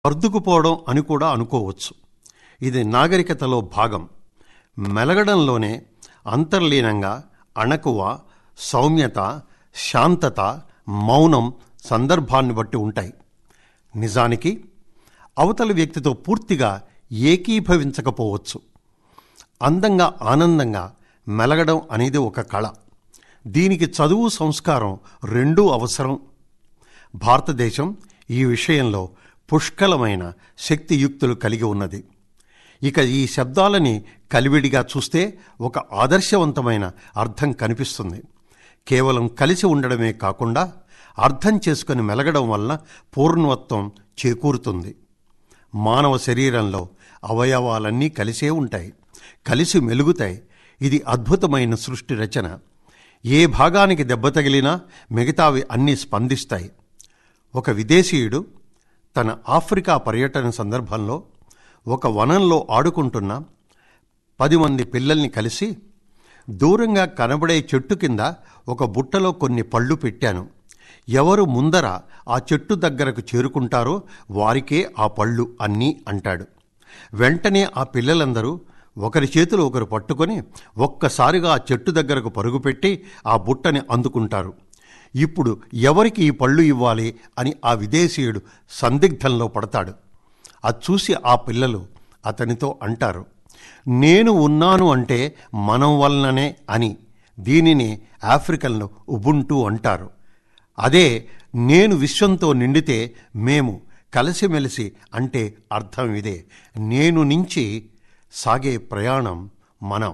అర్దుకుపోవడం అని కూడా అనుకోవచ్చు ఇది నాగరికతలో భాగం మెలగడంలోనే అంతర్లీనంగా అణకువ సౌమ్యత శాంతత మౌనం సందర్భాన్ని బట్టి ఉంటాయి నిజానికి అవతలి వ్యక్తితో పూర్తిగా ఏకీభవించకపోవచ్చు అందంగా ఆనందంగా మెలగడం అనేది ఒక కళ దీనికి చదువు సంస్కారం రెండూ అవసరం భారతదేశం ఈ విషయంలో పుష్కలమైన శక్తియుక్తులు కలిగి ఉన్నది ఇక ఈ శబ్దాలని కలివిడిగా చూస్తే ఒక ఆదర్శవంతమైన అర్థం కనిపిస్తుంది కేవలం కలిసి ఉండడమే కాకుండా అర్థం చేసుకుని మెలగడం వలన పూర్ణత్వం చేకూరుతుంది మానవ శరీరంలో అవయవాలన్నీ కలిసే ఉంటాయి కలిసి మెలుగుతాయి ఇది అద్భుతమైన సృష్టి రచన ఏ భాగానికి దెబ్బ తగిలినా మిగతావి అన్నీ స్పందిస్తాయి ఒక విదేశీయుడు తన ఆఫ్రికా పర్యటన సందర్భంలో ఒక వనంలో ఆడుకుంటున్న పది మంది పిల్లల్ని కలిసి దూరంగా కనబడే చెట్టు కింద ఒక బుట్టలో కొన్ని పళ్ళు పెట్టాను ఎవరు ముందర ఆ చెట్టు దగ్గరకు చేరుకుంటారో వారికే ఆ పళ్ళు అన్నీ అంటాడు వెంటనే ఆ పిల్లలందరూ ఒకరి చేతులు ఒకరు పట్టుకొని ఒక్కసారిగా ఆ చెట్టు దగ్గరకు పరుగుపెట్టి ఆ బుట్టని అందుకుంటారు ఇప్పుడు ఎవరికి ఈ పళ్ళు ఇవ్వాలి అని ఆ విదేశీయుడు సందిగ్ధంలో పడతాడు అది చూసి ఆ పిల్లలు అతనితో అంటారు నేను ఉన్నాను అంటే మనం వలననే అని దీనిని ఆఫ్రికన్లో ఉబుంటూ అంటారు అదే నేను విశ్వంతో నిండితే మేము కలిసిమెలిసి అంటే అర్థం ఇదే నేను నుంచి సాగే ప్రయాణం మనం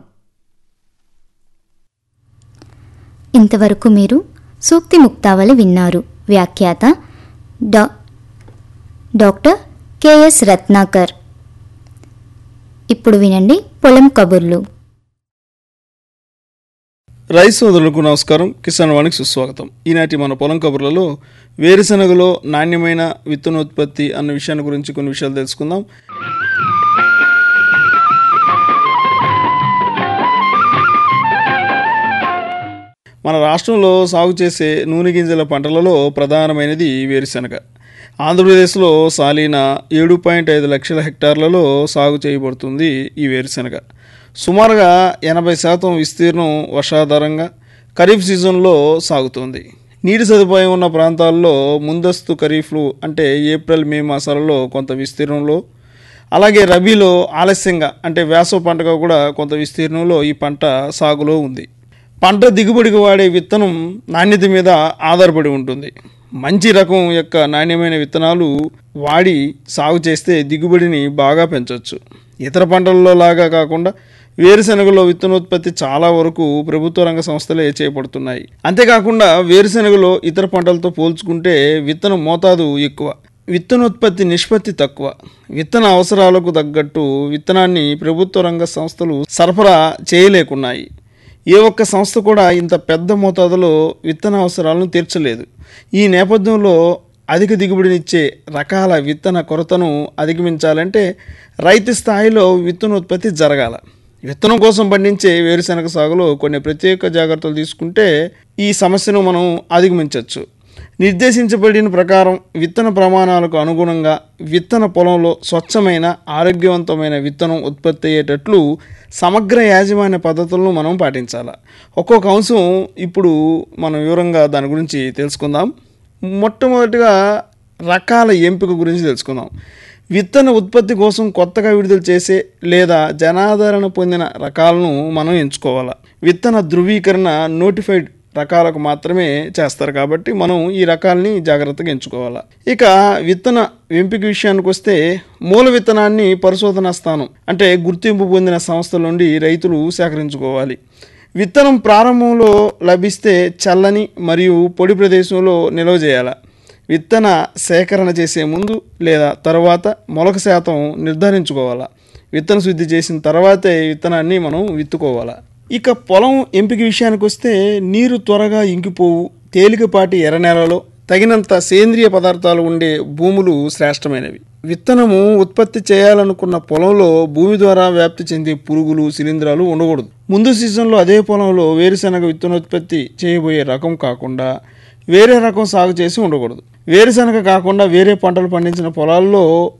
ఇంతవరకు మీరు సూక్తి ముక్తావళి విన్నారు వ్యాఖ్యాత డా డాక్టర్ కెఎస్ రత్నాకర్ ఇప్పుడు వినండి పొలం కబుర్లు రైస్ సోదరులకు నమస్కారం కిసాన్ వాణికి సుస్వాగతం ఈనాటి మన పొలం కబుర్లలో వేరుశనగలో నాణ్యమైన విత్తనోత్పత్తి అన్న విషయాన్ని గురించి కొన్ని విషయాలు తెలుసుకుందాం మన రాష్ట్రంలో సాగు చేసే నూనె గింజల పంటలలో ప్రధానమైనది వేరుశనగ ఆంధ్రప్రదేశ్లో సాలీన ఏడు పాయింట్ ఐదు లక్షల హెక్టార్లలో సాగు చేయబడుతుంది ఈ వేరుశనగ సుమారుగా ఎనభై శాతం విస్తీర్ణం వర్షాధారంగా ఖరీఫ్ సీజన్లో సాగుతుంది నీటి సదుపాయం ఉన్న ప్రాంతాల్లో ముందస్తు ఖరీఫ్లు అంటే ఏప్రిల్ మే మాసాలలో కొంత విస్తీర్ణంలో అలాగే రబీలో ఆలస్యంగా అంటే వేసవ పంటగా కూడా కొంత విస్తీర్ణంలో ఈ పంట సాగులో ఉంది పంట దిగుబడికి వాడే విత్తనం నాణ్యత మీద ఆధారపడి ఉంటుంది మంచి రకం యొక్క నాణ్యమైన విత్తనాలు వాడి సాగు చేస్తే దిగుబడిని బాగా పెంచవచ్చు ఇతర పంటల్లో లాగా కాకుండా వేరుశనగలో విత్తనోత్పత్తి చాలా వరకు ప్రభుత్వ రంగ సంస్థలే చేపడుతున్నాయి అంతేకాకుండా వేరుశనగలో ఇతర పంటలతో పోల్చుకుంటే విత్తన మోతాదు ఎక్కువ విత్తనోత్పత్తి నిష్పత్తి తక్కువ విత్తన అవసరాలకు తగ్గట్టు విత్తనాన్ని ప్రభుత్వ రంగ సంస్థలు సరఫరా చేయలేకున్నాయి ఏ ఒక్క సంస్థ కూడా ఇంత పెద్ద మోతాదులో విత్తన అవసరాలను తీర్చలేదు ఈ నేపథ్యంలో అధిక దిగుబడినిచ్చే రకాల విత్తన కొరతను అధిగమించాలంటే రైతు స్థాయిలో విత్తనోత్పత్తి జరగాల విత్తనం కోసం పండించే వేరుశనగ సాగులో కొన్ని ప్రత్యేక జాగ్రత్తలు తీసుకుంటే ఈ సమస్యను మనం అధిగమించవచ్చు నిర్దేశించబడిన ప్రకారం విత్తన ప్రమాణాలకు అనుగుణంగా విత్తన పొలంలో స్వచ్ఛమైన ఆరోగ్యవంతమైన విత్తనం ఉత్పత్తి అయ్యేటట్లు సమగ్ర యాజమాన్య పద్ధతులను మనం పాటించాలి ఒక్కొక్క అంశం ఇప్పుడు మనం వివరంగా దాని గురించి తెలుసుకుందాం మొట్టమొదటిగా రకాల ఎంపిక గురించి తెలుసుకుందాం విత్తన ఉత్పత్తి కోసం కొత్తగా విడుదల చేసే లేదా జనాదరణ పొందిన రకాలను మనం ఎంచుకోవాలి విత్తన ధృవీకరణ నోటిఫైడ్ రకాలకు మాత్రమే చేస్తారు కాబట్టి మనం ఈ రకాలని జాగ్రత్తగా ఎంచుకోవాలి ఇక విత్తన ఎంపిక విషయానికి వస్తే మూల విత్తనాన్ని పరిశోధనా స్థానం అంటే గుర్తింపు పొందిన సంస్థల నుండి రైతులు సేకరించుకోవాలి విత్తనం ప్రారంభంలో లభిస్తే చల్లని మరియు పొడి ప్రదేశంలో నిల్వ చేయాలి విత్తన సేకరణ చేసే ముందు లేదా తర్వాత మొలక శాతం నిర్ధారించుకోవాలా విత్తన శుద్ధి చేసిన తర్వాతే విత్తనాన్ని మనం విత్తుకోవాలా ఇక పొలం ఎంపిక విషయానికి వస్తే నీరు త్వరగా ఇంకిపోవు తేలికపాటి ఎర్ర నేలలో తగినంత సేంద్రియ పదార్థాలు ఉండే భూములు శ్రేష్టమైనవి విత్తనము ఉత్పత్తి చేయాలనుకున్న పొలంలో భూమి ద్వారా వ్యాప్తి చెందే పురుగులు శిలీంధ్రాలు ఉండకూడదు ముందు సీజన్లో అదే పొలంలో వేరుశనగ విత్తనోత్పత్తి చేయబోయే రకం కాకుండా వేరే రకం సాగు చేసి ఉండకూడదు వేరుశనగ కాకుండా వేరే పంటలు పండించిన పొలాల్లో